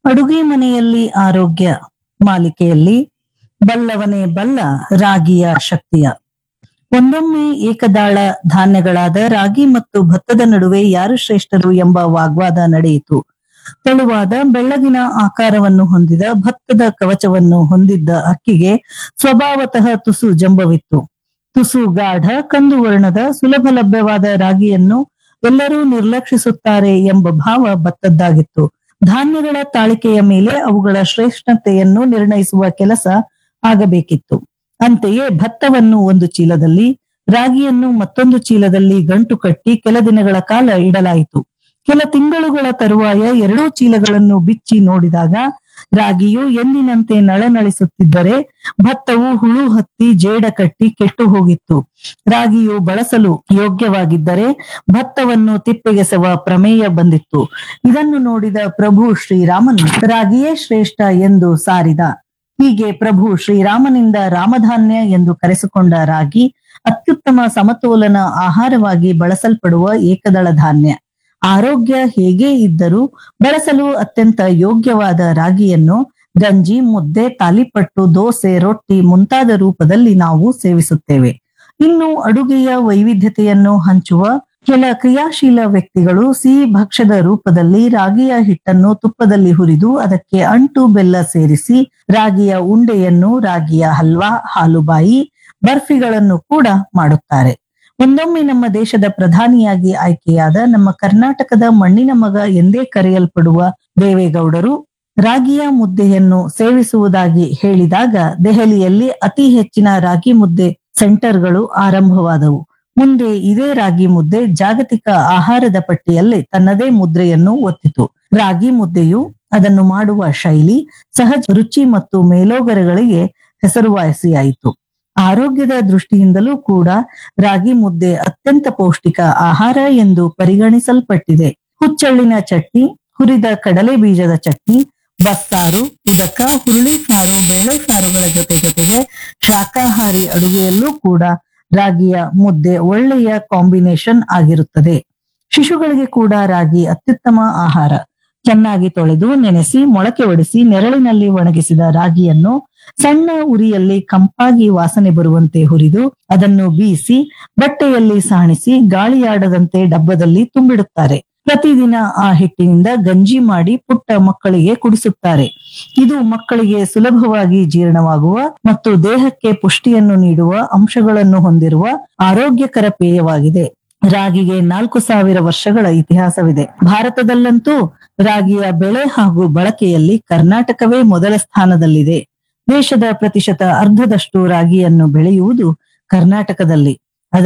ಅಡುಗೆ ಮನೆಯಲ್ಲಿ ಆರೋಗ್ಯ ಮಾಲಿಕೆಯಲ್ಲಿ ಬಲ್ಲವನೇ ಬಲ್ಲ ರಾಗಿಯ ಶಕ್ತಿಯ ಒಂದೊಮ್ಮೆ ಏಕದಾಳ ಧಾನ್ಯಗಳಾದ ರಾಗಿ ಮತ್ತು ಭತ್ತದ ನಡುವೆ ಯಾರು ಶ್ರೇಷ್ಠರು ಎಂಬ ವಾಗ್ವಾದ ನಡೆಯಿತು ತೆಳುವಾದ ಬೆಳ್ಳಗಿನ ಆಕಾರವನ್ನು ಹೊಂದಿದ ಭತ್ತದ ಕವಚವನ್ನು ಹೊಂದಿದ್ದ ಅಕ್ಕಿಗೆ ಸ್ವಭಾವತಃ ತುಸು ಜಂಬವಿತ್ತು ತುಸು ಗಾಢ ಕಂದು ವರ್ಣದ ಸುಲಭ ಲಭ್ಯವಾದ ರಾಗಿಯನ್ನು ಎಲ್ಲರೂ ನಿರ್ಲಕ್ಷಿಸುತ್ತಾರೆ ಎಂಬ ಭಾವ ಭತ್ತದ್ದಾಗಿತ್ತು ಧಾನ್ಯಗಳ ತಾಳಿಕೆಯ ಮೇಲೆ ಅವುಗಳ ಶ್ರೇಷ್ಠತೆಯನ್ನು ನಿರ್ಣಯಿಸುವ ಕೆಲಸ ಆಗಬೇಕಿತ್ತು ಅಂತೆಯೇ ಭತ್ತವನ್ನು ಒಂದು ಚೀಲದಲ್ಲಿ ರಾಗಿಯನ್ನು ಮತ್ತೊಂದು ಚೀಲದಲ್ಲಿ ಗಂಟು ಕಟ್ಟಿ ಕೆಲ ದಿನಗಳ ಕಾಲ ಇಡಲಾಯಿತು ಕೆಲ ತಿಂಗಳುಗಳ ತರುವಾಯ ಎರಡೂ ಚೀಲಗಳನ್ನು ಬಿಚ್ಚಿ ನೋಡಿದಾಗ ರಾಗಿಯು ಎಂದಿನಂತೆ ನಳನಳಿಸುತ್ತಿದ್ದರೆ ಭತ್ತವು ಹುಳು ಹತ್ತಿ ಜೇಡ ಕಟ್ಟಿ ಕೆಟ್ಟು ಹೋಗಿತ್ತು ರಾಗಿಯು ಬಳಸಲು ಯೋಗ್ಯವಾಗಿದ್ದರೆ ಭತ್ತವನ್ನು ತಿಪ್ಪೆಗೆಸವ ಪ್ರಮೇಯ ಬಂದಿತ್ತು ಇದನ್ನು ನೋಡಿದ ಪ್ರಭು ಶ್ರೀರಾಮನು ರಾಗಿಯೇ ಶ್ರೇಷ್ಠ ಎಂದು ಸಾರಿದ ಹೀಗೆ ಪ್ರಭು ಶ್ರೀರಾಮನಿಂದ ರಾಮಧಾನ್ಯ ಎಂದು ಕರೆಸಿಕೊಂಡ ರಾಗಿ ಅತ್ಯುತ್ತಮ ಸಮತೋಲನ ಆಹಾರವಾಗಿ ಬಳಸಲ್ಪಡುವ ಏಕದಳ ಧಾನ್ಯ ಆರೋಗ್ಯ ಹೇಗೇ ಇದ್ದರೂ ಬಳಸಲು ಅತ್ಯಂತ ಯೋಗ್ಯವಾದ ರಾಗಿಯನ್ನು ಗಂಜಿ ಮುದ್ದೆ ತಾಲಿಪಟ್ಟು ದೋಸೆ ರೊಟ್ಟಿ ಮುಂತಾದ ರೂಪದಲ್ಲಿ ನಾವು ಸೇವಿಸುತ್ತೇವೆ ಇನ್ನು ಅಡುಗೆಯ ವೈವಿಧ್ಯತೆಯನ್ನು ಹಂಚುವ ಕೆಲ ಕ್ರಿಯಾಶೀಲ ವ್ಯಕ್ತಿಗಳು ಸಿಹಿ ಭಕ್ಷ್ಯದ ರೂಪದಲ್ಲಿ ರಾಗಿಯ ಹಿಟ್ಟನ್ನು ತುಪ್ಪದಲ್ಲಿ ಹುರಿದು ಅದಕ್ಕೆ ಅಂಟು ಬೆಲ್ಲ ಸೇರಿಸಿ ರಾಗಿಯ ಉಂಡೆಯನ್ನು ರಾಗಿಯ ಹಲ್ವಾ ಹಾಲುಬಾಯಿ ಬರ್ಫಿಗಳನ್ನು ಕೂಡ ಮಾಡುತ್ತಾರೆ ಒಂದೊಮ್ಮೆ ನಮ್ಮ ದೇಶದ ಪ್ರಧಾನಿಯಾಗಿ ಆಯ್ಕೆಯಾದ ನಮ್ಮ ಕರ್ನಾಟಕದ ಮಣ್ಣಿನ ಮಗ ಎಂದೇ ಕರೆಯಲ್ಪಡುವ ದೇವೇಗೌಡರು ರಾಗಿಯ ಮುದ್ದೆಯನ್ನು ಸೇವಿಸುವುದಾಗಿ ಹೇಳಿದಾಗ ದೆಹಲಿಯಲ್ಲಿ ಅತಿ ಹೆಚ್ಚಿನ ರಾಗಿ ಮುದ್ದೆ ಸೆಂಟರ್ಗಳು ಆರಂಭವಾದವು ಮುಂದೆ ಇದೇ ರಾಗಿ ಮುದ್ದೆ ಜಾಗತಿಕ ಆಹಾರದ ಪಟ್ಟಿಯಲ್ಲಿ ತನ್ನದೇ ಮುದ್ರೆಯನ್ನು ಒತ್ತಿತು ರಾಗಿ ಮುದ್ದೆಯು ಅದನ್ನು ಮಾಡುವ ಶೈಲಿ ಸಹಜ ರುಚಿ ಮತ್ತು ಮೇಲೋಗರಗಳಿಗೆ ಹೆಸರುವಾಸಿಯಾಯಿತು ಆರೋಗ್ಯದ ದೃಷ್ಟಿಯಿಂದಲೂ ಕೂಡ ರಾಗಿ ಮುದ್ದೆ ಅತ್ಯಂತ ಪೌಷ್ಟಿಕ ಆಹಾರ ಎಂದು ಪರಿಗಣಿಸಲ್ಪಟ್ಟಿದೆ ಹುಚ್ಚಳ್ಳಿನ ಚಟ್ನಿ ಹುರಿದ ಕಡಲೆ ಬೀಜದ ಚಟ್ನಿ ಬಸ್ಸಾರು ಉದಕ ಹುರುಳಿ ಸಾರು ಬೇಳೆ ಸಾರುಗಳ ಜೊತೆ ಜೊತೆಗೆ ಶಾಕಾಹಾರಿ ಅಡುಗೆಯಲ್ಲೂ ಕೂಡ ರಾಗಿಯ ಮುದ್ದೆ ಒಳ್ಳೆಯ ಕಾಂಬಿನೇಷನ್ ಆಗಿರುತ್ತದೆ ಶಿಶುಗಳಿಗೆ ಕೂಡ ರಾಗಿ ಅತ್ಯುತ್ತಮ ಆಹಾರ ಚೆನ್ನಾಗಿ ತೊಳೆದು ನೆನೆಸಿ ಮೊಳಕೆ ಒಡಿಸಿ ನೆರಳಿನಲ್ಲಿ ಒಣಗಿಸಿದ ರಾಗಿಯನ್ನು ಸಣ್ಣ ಉರಿಯಲ್ಲಿ ಕಂಪಾಗಿ ವಾಸನೆ ಬರುವಂತೆ ಹುರಿದು ಅದನ್ನು ಬೀಸಿ ಬಟ್ಟೆಯಲ್ಲಿ ಸಾಣಿಸಿ ಗಾಳಿಯಾಡದಂತೆ ಡಬ್ಬದಲ್ಲಿ ತುಂಬಿಡುತ್ತಾರೆ ಪ್ರತಿದಿನ ಆ ಹಿಟ್ಟಿನಿಂದ ಗಂಜಿ ಮಾಡಿ ಪುಟ್ಟ ಮಕ್ಕಳಿಗೆ ಕುಡಿಸುತ್ತಾರೆ ಇದು ಮಕ್ಕಳಿಗೆ ಸುಲಭವಾಗಿ ಜೀರ್ಣವಾಗುವ ಮತ್ತು ದೇಹಕ್ಕೆ ಪುಷ್ಟಿಯನ್ನು ನೀಡುವ ಅಂಶಗಳನ್ನು ಹೊಂದಿರುವ ಆರೋಗ್ಯಕರ ಪೇಯವಾಗಿದೆ ರಾಗಿಗೆ ನಾಲ್ಕು ಸಾವಿರ ವರ್ಷಗಳ ಇತಿಹಾಸವಿದೆ ಭಾರತದಲ್ಲಂತೂ ರಾಗಿಯ ಬೆಳೆ ಹಾಗೂ ಬಳಕೆಯಲ್ಲಿ ಕರ್ನಾಟಕವೇ ಮೊದಲ ಸ್ಥಾನದಲ್ಲಿದೆ ದೇಶದ ಪ್ರತಿಶತ ಅರ್ಧದಷ್ಟು ರಾಗಿಯನ್ನು ಬೆಳೆಯುವುದು ಕರ್ನಾಟಕದಲ್ಲಿ